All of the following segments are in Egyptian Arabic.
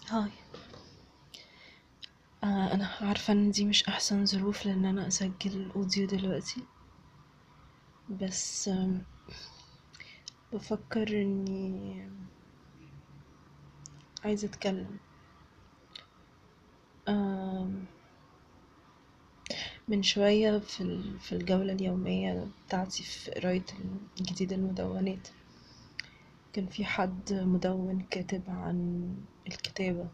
هاي آه انا عارفة ان دي مش احسن ظروف لان انا اسجل الاوديو دلوقتي بس آم، بفكر اني عايزة اتكلم آم، من شوية في ال- في الجولة اليومية بتاعتي في قراية جديد المدونات كان في حد مدون كاتب عن الكتابة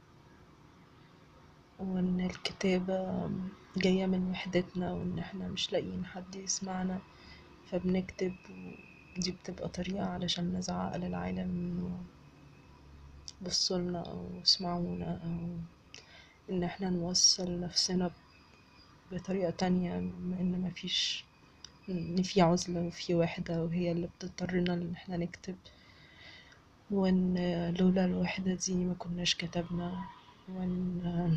وإن الكتابة جاية من وحدتنا وإن احنا مش لاقيين حد يسمعنا فبنكتب ودي بتبقى طريقة علشان نزعق للعالم إنه بصولنا أو اسمعونا أو إن احنا نوصل نفسنا بطريقة تانية بما إن مفيش إن في عزلة وفي وحدة وهي اللي بتضطرنا إن احنا نكتب وإن لولا الوحدة دي ما كناش كتبنا وإن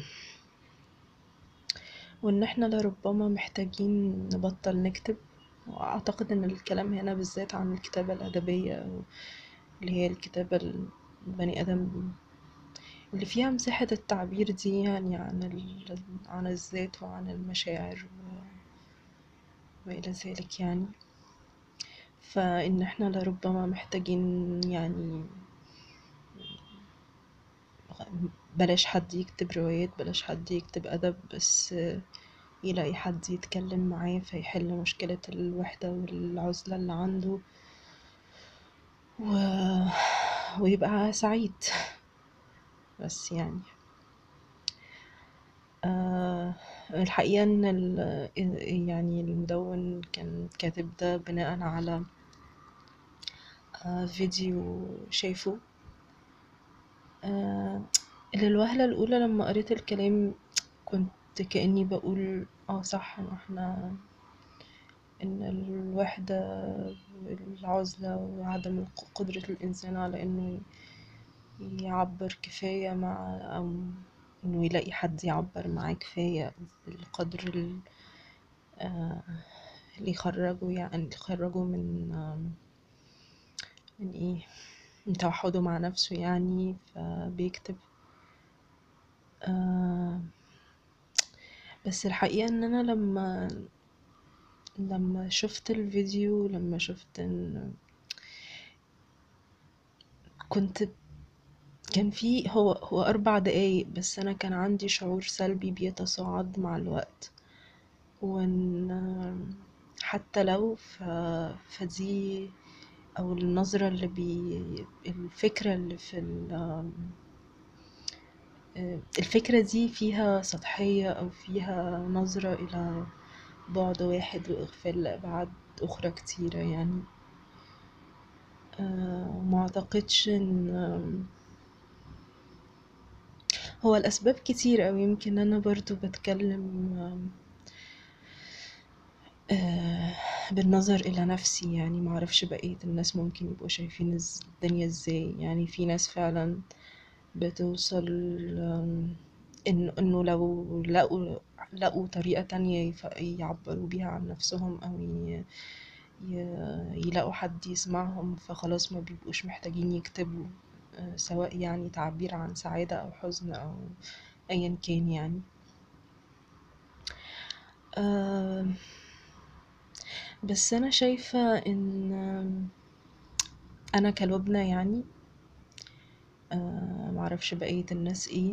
وإن احنا لربما محتاجين نبطل نكتب وأعتقد إن الكلام هنا بالذات عن الكتابة الأدبية أو اللي هي الكتابة البني آدم اللي فيها مساحة التعبير دي يعني عن ال... عن الذات وعن المشاعر و... وإلى ذلك يعني فإن احنا لربما محتاجين يعني بلاش حد يكتب روايات بلاش حد يكتب أدب بس يلاقي حد يتكلم معاه فيحل مشكلة الوحدة والعزلة اللي عنده و... ويبقى سعيد بس يعني آه الحقيقة إن ال... يعني المدون كان كاتب ده بناء على آه فيديو شايفه آه للوهلة الأولى لما قريت الكلام كنت كأني بقول اه صح إن احنا إن الوحدة والعزلة وعدم قدرة الإنسان على إنه يعبر كفاية مع أو إنه يلاقي حد يعبر معاه كفاية بالقدر ال- آه، اللي يخرجه يعني يخرجه من آم، من إيه من توحده مع نفسه يعني فبيكتب آه، بس الحقيقة إن أنا لما لما شفت الفيديو لما شفت إن كنت كان في هو هو أربع دقايق بس أنا كان عندي شعور سلبي بيتصاعد مع الوقت وإن حتى لو ف... فدي أو النظرة اللي بي الفكرة اللي في ال... الفكرة دي فيها سطحية أو فيها نظرة إلى بعد واحد وإغفال لأبعاد أخرى كتيرة يعني آه، ما أعتقدش إن هو الأسباب كتير أوي يمكن أنا برضو بتكلم آه، بالنظر إلى نفسي يعني معرفش بقية الناس ممكن يبقوا شايفين الز- الدنيا ازاي يعني في ناس فعلا بتوصل آم، إنه إنه لو لقوا لقوا طريقة تانية يف- يعبروا بيها عن نفسهم أو ي- ي- يلاقوا حد يسمعهم فخلاص ما بيبقوش محتاجين يكتبوا آه، سواء يعني تعبير عن سعادة أو حزن أو أيا كان يعني آم، بس أنا شايفة إن آم، أنا كلبنى يعني آه، معرفش بقية الناس ايه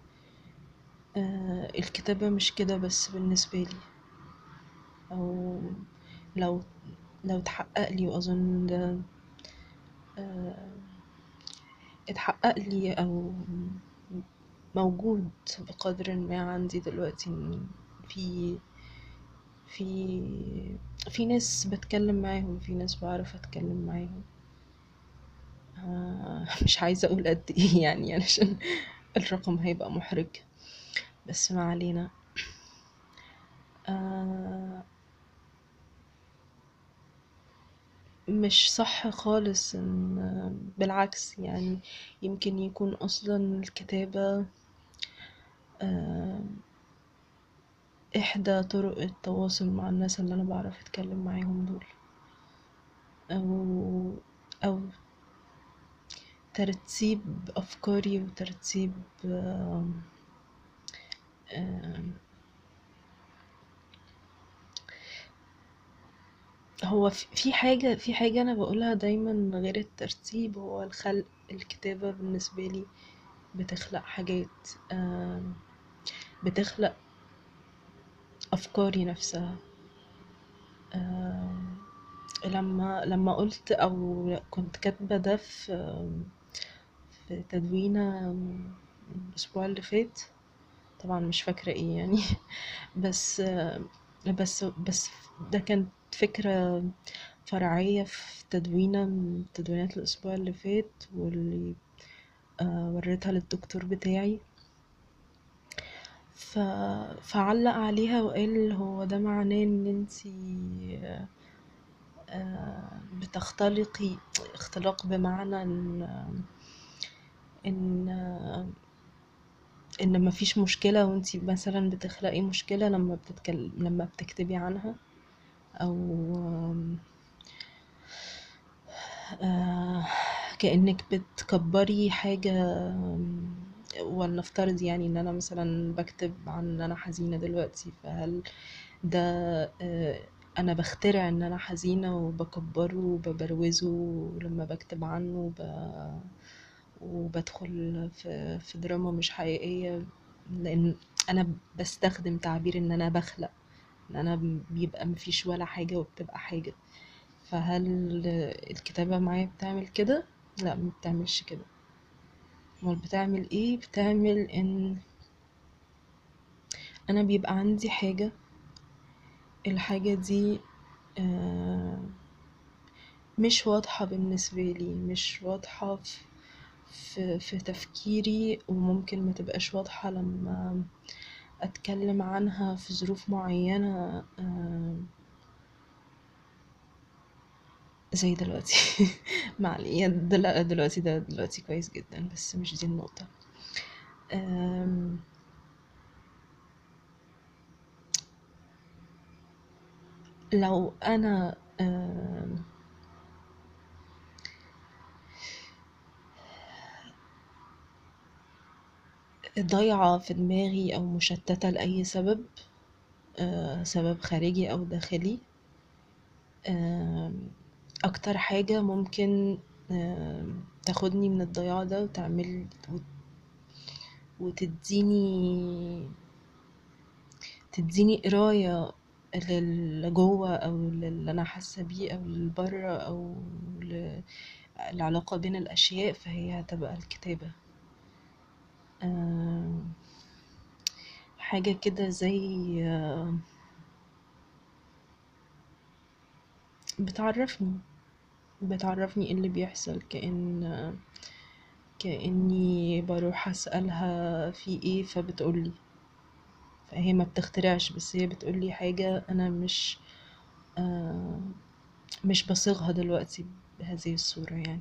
آه، الكتابة مش كده بس بالنسبة لي أو لو لو اتحقق لي وأظن ده آه، اتحقق لي أو موجود بقدر ما عندي دلوقتي إن في في في ناس بتكلم معاهم في ناس بعرف أتكلم معاهم آه، مش عايزة أقول قد إيه يعني علشان الرقم هيبقى محرج بس ما علينا آه، مش صح خالص ان بالعكس يعني يمكن يكون اصلا الكتابة آه، احدى طرق التواصل مع الناس اللي انا بعرف اتكلم معاهم دول او او ترتيب أفكاري وترتيب آم، آم، هو في في حاجة في حاجة أنا بقولها دايما غير الترتيب هو الخلق الكتابة بالنسبة لي بتخلق حاجات آم، بتخلق أفكاري نفسها آم، لما لما قلت أو كنت كاتبة ده في في تدوينة الأسبوع اللي فات طبعا مش فاكرة ايه يعني بس بس بس ده كانت فكرة فرعية في تدوينة من تدوينات الأسبوع اللي فات واللي آه، وريتها للدكتور بتاعي ف... فعلق عليها وقال هو ده معناه ان انتي آه، بتختلقي اختلاق بمعنى ان ان ان مفيش مشكلة وانتي مثلا بتخلقي مشكلة لما بتتكلم لما بتكتبي عنها او آه، كأنك بتكبري حاجة ولنفترض يعني ان انا مثلا بكتب عن ان انا حزينة دلوقتي فهل ده آه، انا بخترع ان انا حزينة وبكبره وببروزه لما بكتب عنه ب... وبدخل في في دراما مش حقيقية لان انا بستخدم تعبير ان انا بخلق ان انا بيبقى مفيش ولا حاجة وبتبقى حاجة فهل الكتابة معايا بتعمل كده لا ما بتعملش كده امال بتعمل ايه بتعمل ان انا بيبقى عندي حاجة الحاجة دي آه، مش واضحة بالنسبة لي مش واضحة في في, في تفكيري وممكن ما تبقاش واضحة لما أتكلم عنها في ظروف معينة آه، زي دلوقتي مع يعني دل- دلوقتي ده دلوقتي كويس جدا بس مش دي النقطة آم، لو أنا آم، ضايعة في دماغي أو مشتتة لأي سبب آه، سبب خارجي أو داخلي آم، أكتر حاجة ممكن آم، تاخدني من الضياع ده وتعمل وت- وتديني تديني قراية للي جوه أو للي أنا حاسة بيه أو للبره أو ل- العلاقة بين الأشياء فهي هتبقى الكتابة آم، حاجة كده زي آه، بتعرفني بتعرفني ايه اللي بيحصل كأن كأني بروح أسألها في ايه فبتقولي فهي ما بتخترعش بس هي بتقولي حاجة أنا مش آه مش بصيغها دلوقتي بهذه الصورة يعني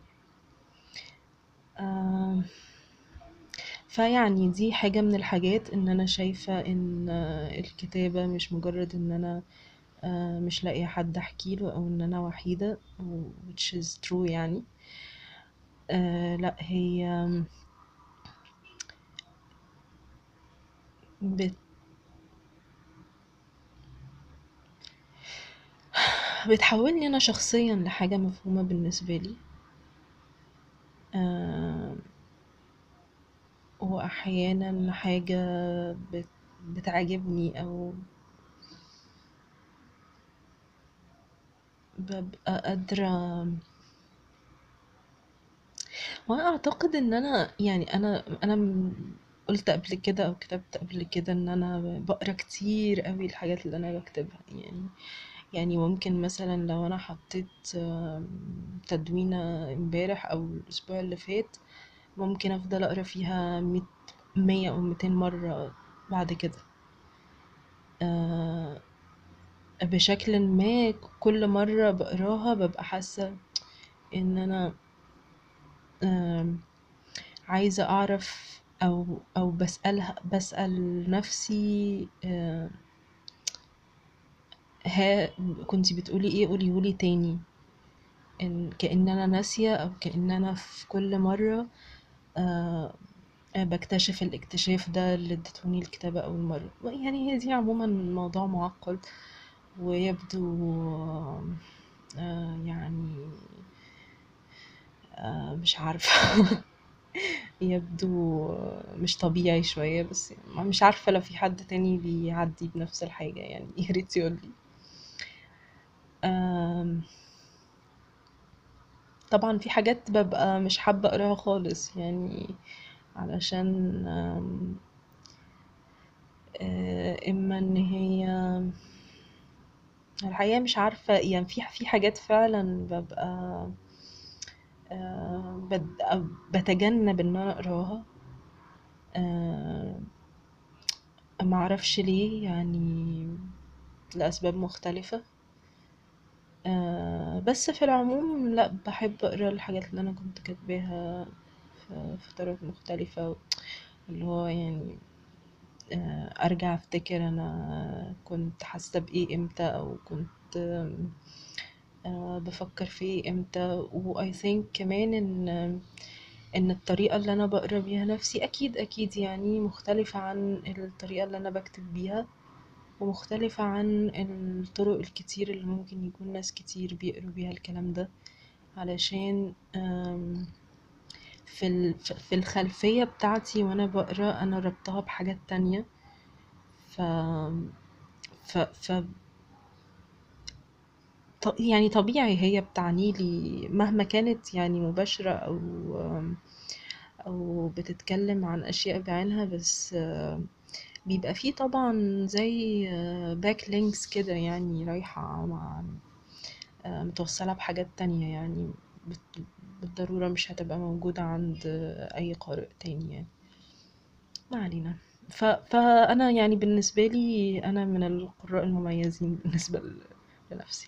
آه فيعني دي حاجة من الحاجات ان انا شايفة ان آه، الكتابة مش مجرد ان انا آه، مش لاقية حد احكيله او ان انا وحيدة و- which is true يعني آه لا هي بت بتحولني انا شخصيا لحاجة مفهومة بالنسبة لي آه واحيانا حاجة بت بتعجبني او ببقى قادرة وانا اعتقد ان انا يعني انا انا م- قلت قبل كده او كتبت قبل كده ان انا بقرا كتير قوي الحاجات اللي انا بكتبها يعني يعني ممكن مثلا لو انا حطيت آم، تدوينة امبارح او الاسبوع اللي فات ممكن افضل اقرا فيها مية مية او ميتين مرة بعد كده آه، بشكل ما كل مرة بقراها ببقى حاسة ان انا آم، عايزة أعرف أو أو بسألها بسأل نفسي آه، ها كنتي بتقولي إيه قوليهولي تاني إن كأن أنا ناسية أو كأن أنا في كل مرة آه بكتشف الاكتشاف ده اللي ادتهوني الكتابة أول مرة يعني هي دي عموما موضوع معقد ويبدو آه يعني آه مش عارفة يبدو مش طبيعي شوية بس مش عارفة لو في حد تاني بيعدي بنفس الحاجة يعني ياريت يقولي آم، طبعا في حاجات ببقى مش حابة اقراها خالص يعني علشان آم، آه، اما ان هي الحقيقة مش عارفة يعني في في حاجات فعلا ببقى آه، بد- بتجنب ان انا اقراها آه، ما اعرفش ليه يعني لأسباب مختلفة آه، بس في العموم لا بحب اقرا الحاجات اللي انا كنت كاتباها في فترات مختلفة اللي هو يعني آه، ارجع افتكر انا كنت حاسة بايه امتى او كنت آه، بفكر في ايه امتى و I think كمان ان ان الطريقة اللي انا بقرا بيها نفسي اكيد اكيد يعني مختلفة عن الطريقة اللي انا بكتب بيها ومختلفة عن الطرق الكتير اللي ممكن يكون ناس كتير بيقروا بيها الكلام ده علشان آم، في ال- ف- في الخلفية بتاعتي وانا بقرا انا ربطها بحاجات تانية ف ف, ف... ط- يعني طبيعي هي بتعني لي مهما كانت يعني مباشرة او او بتتكلم عن اشياء بعينها بس آه، بيبقى فيه طبعا زي باك لينكس كده يعني رايحة مع آه، متوصلة بحاجات تانية يعني بت- بالضرورة مش هتبقى موجودة عند آه، أي قارئ تاني يعني ما علينا ف... فأنا يعني بالنسبة لي أنا من القراء المميزين بالنسبة ل- لنفسي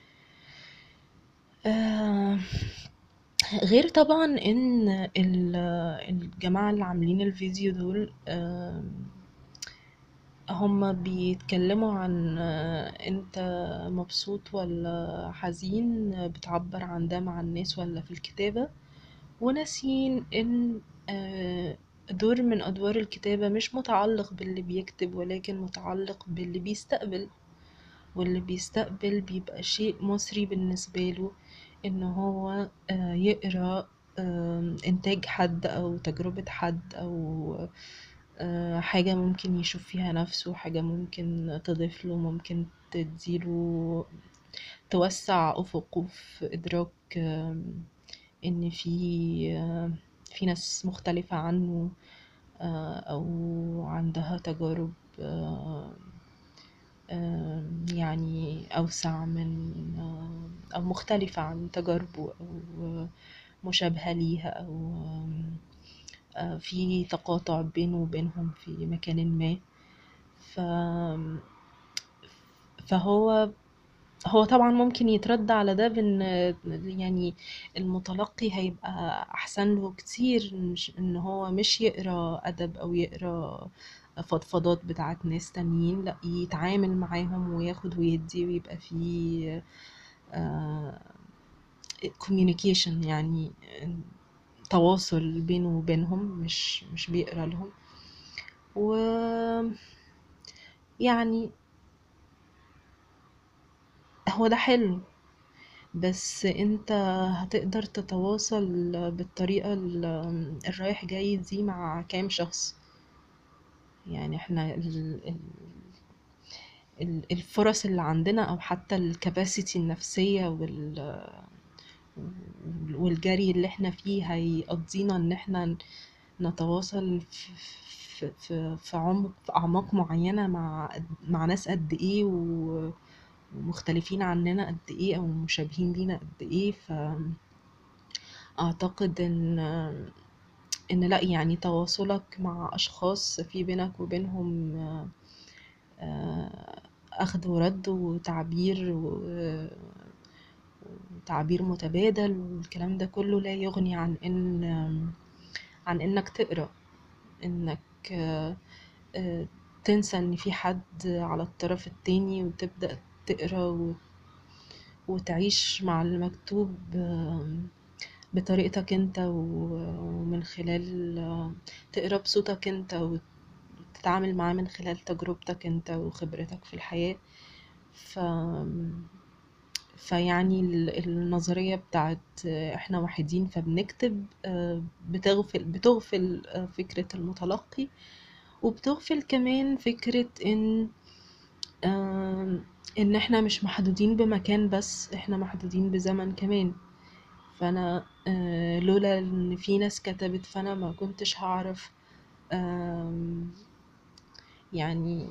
آه، غير طبعا إن ال- الجماعة اللي عاملين الفيديو دول آه، هما بيتكلموا عن آه، انت مبسوط ولا حزين آه، بتعبر عن ده مع الناس ولا في الكتابة وناسين ان آه، دور من ادوار الكتابة مش متعلق باللي بيكتب ولكن متعلق باللي بيستقبل واللي بيستقبل بيبقى شيء مثري بالنسبة له ان هو آه، يقرأ آم، انتاج حد او تجربة حد او آه، حاجة ممكن يشوف فيها نفسه حاجة ممكن تضيف له ممكن تديله توسع أفقه في إدراك آم، إن في آه، في ناس مختلفة عنه آه، أو عندها تجارب آه، آم، يعني أوسع من آه، أو مختلفة عن تجاربه أو مشابهة ليها أو آم، آه، في تقاطع بينه وبينهم في مكان ما ف... فهو هو طبعا ممكن يترد على ده بان يعني المتلقي هيبقى احسن له كتير مش ان هو مش يقرا ادب او يقرا فضفضات بتاعت ناس تانيين لا يتعامل معاهم وياخد ويدي ويبقى فيه آه communication يعني تواصل بينه وبينهم مش مش بيقرا لهم و يعني هو ده حلو بس انت هتقدر تتواصل بالطريقة ال- الرايح جاي دي مع كام شخص يعني احنا ال- ال- ال- الفرص اللي عندنا او حتى الكباسيتي النفسية وال والجري اللي احنا فيه هيقضينا ان احنا نتواصل في في في في عمق في اعماق معينة مع مع ناس قد ايه و- ومختلفين عننا قد ايه او مشابهين لينا قد ايه فاعتقد ان ان لا يعني تواصلك مع اشخاص في بينك وبينهم آه، اخذ ورد وتعبير و- وتعبير متبادل والكلام ده كله لا يغني عن ان عن انك تقرا انك آه، آه، تنسى ان في حد على الطرف التاني وتبدأ تقرا و- وتعيش مع المكتوب بطريقتك انت ومن خلال تقرا بصوتك انت وتتعامل معاه من خلال تجربتك انت وخبرتك في الحياة ف فيعني النظرية بتاعت احنا وحيدين فبنكتب بتغفل بتغفل فكرة المتلقي وبتغفل كمان فكرة ان ان احنا مش محدودين بمكان بس احنا محدودين بزمن كمان فانا لولا ان في ناس كتبت فانا ما كنتش هعرف يعني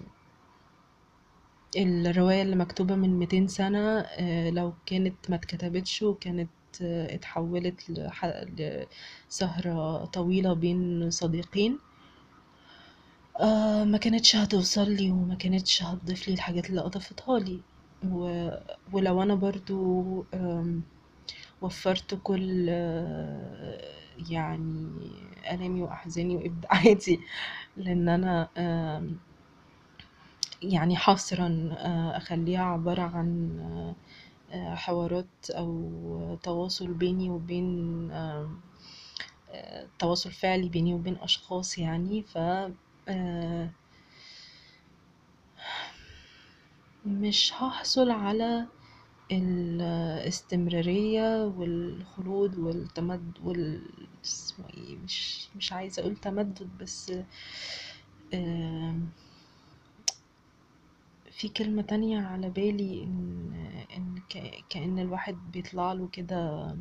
الرواية اللي مكتوبة من ميتين سنة لو كانت ما اتكتبتش وكانت اتحولت لسهرة طويلة بين صديقين ما كانتش هتوصل لي وما كانتش هتضيف لي الحاجات اللي اضافتها لي و... ولو انا برضو وفرت كل يعني ألامي وأحزاني وإبداعاتي لأن أنا يعني حصرا أخليها عبارة عن حوارات أو تواصل بيني وبين تواصل فعلي بيني وبين أشخاص يعني ف مش هحصل على الاستمرارية والخلود والتمد وال اسمه ايه مش مش عايزة اقول تمدد بس في كلمة تانية على بالي ان ان كأن الواحد بيطلع له كده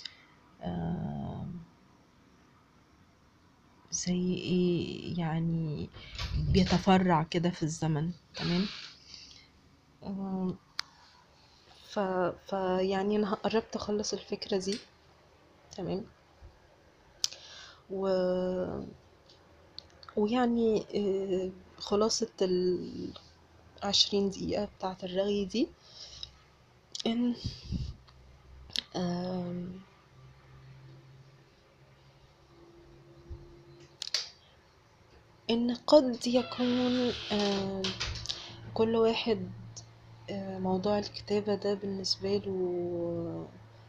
زي ايه يعني بيتفرع كده في الزمن تمام ف... ف يعني انا قربت اخلص الفكرة دي تمام و ويعني خلاصة العشرين دقيقة بتاعة الرغي دي ان ان قد يكون كل واحد موضوع الكتابة ده بالنسبة له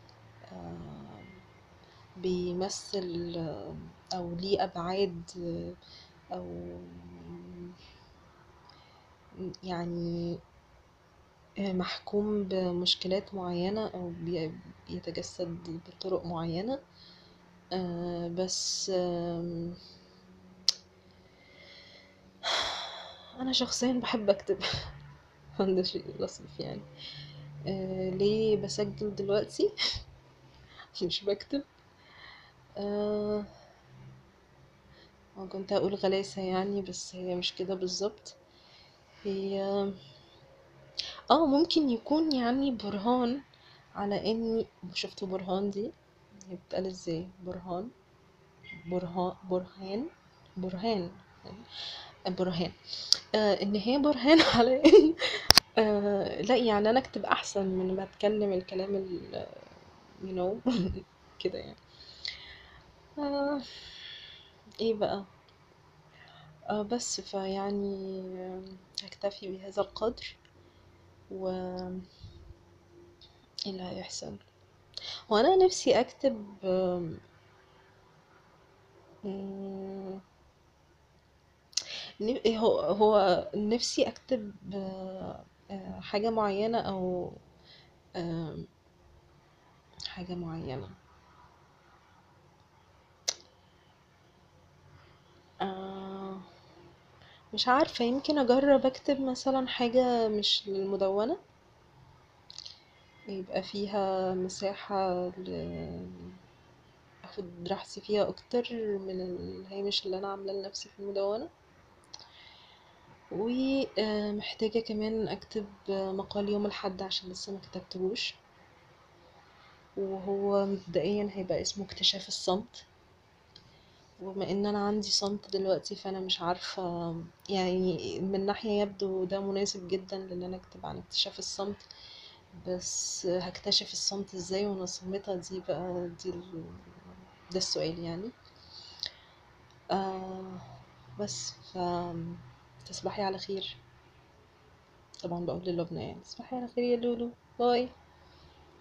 بيمثل أو ليه أبعاد أو يعني محكوم بمشكلات معينة أو بيتجسد بطرق معينة بس أنا شخصيا بحب أكتب ده شيء لطيف يعني ليه بسجل دلوقتي مش بكتب آه كنت هقول غلاسة يعني بس هي مش كده بالظبط هي اه ممكن يكون يعني برهان على اني شفتوا برهان دي هي بتقال ازاي برهان برهان برهان برهان برهان آه ان هي برهان على ان آه لا يعني انا اكتب احسن من ما اتكلم الكلام ال you know كده يعني آه ايه بقى آه بس فيعني هكتفي بهذا القدر و ايه اللي هيحصل وانا نفسي اكتب هو هو نفسي اكتب حاجة معينة او حاجة معينة مش عارفة يمكن اجرب اكتب مثلا حاجة مش للمدونة يبقى فيها مساحة ل اخد راحتي فيها اكتر من الهامش اللي انا عاملاه لنفسي في المدونة ومحتاجة كمان اكتب مقال يوم الاحد عشان لسه ما كتبتهوش وهو مبدئيا هيبقى اسمه اكتشاف الصمت وبما ان انا عندي صمت دلوقتي فانا مش عارفة يعني من ناحية يبدو ده مناسب جدا لان انا اكتب عن اكتشاف الصمت بس هكتشف الصمت ازاي وانا صامتة دي بقى دي ال... ده السؤال يعني آه بس ف تصبحي على خير طبعا بقول للبنى يعني تصبحي على خير يا لولو باي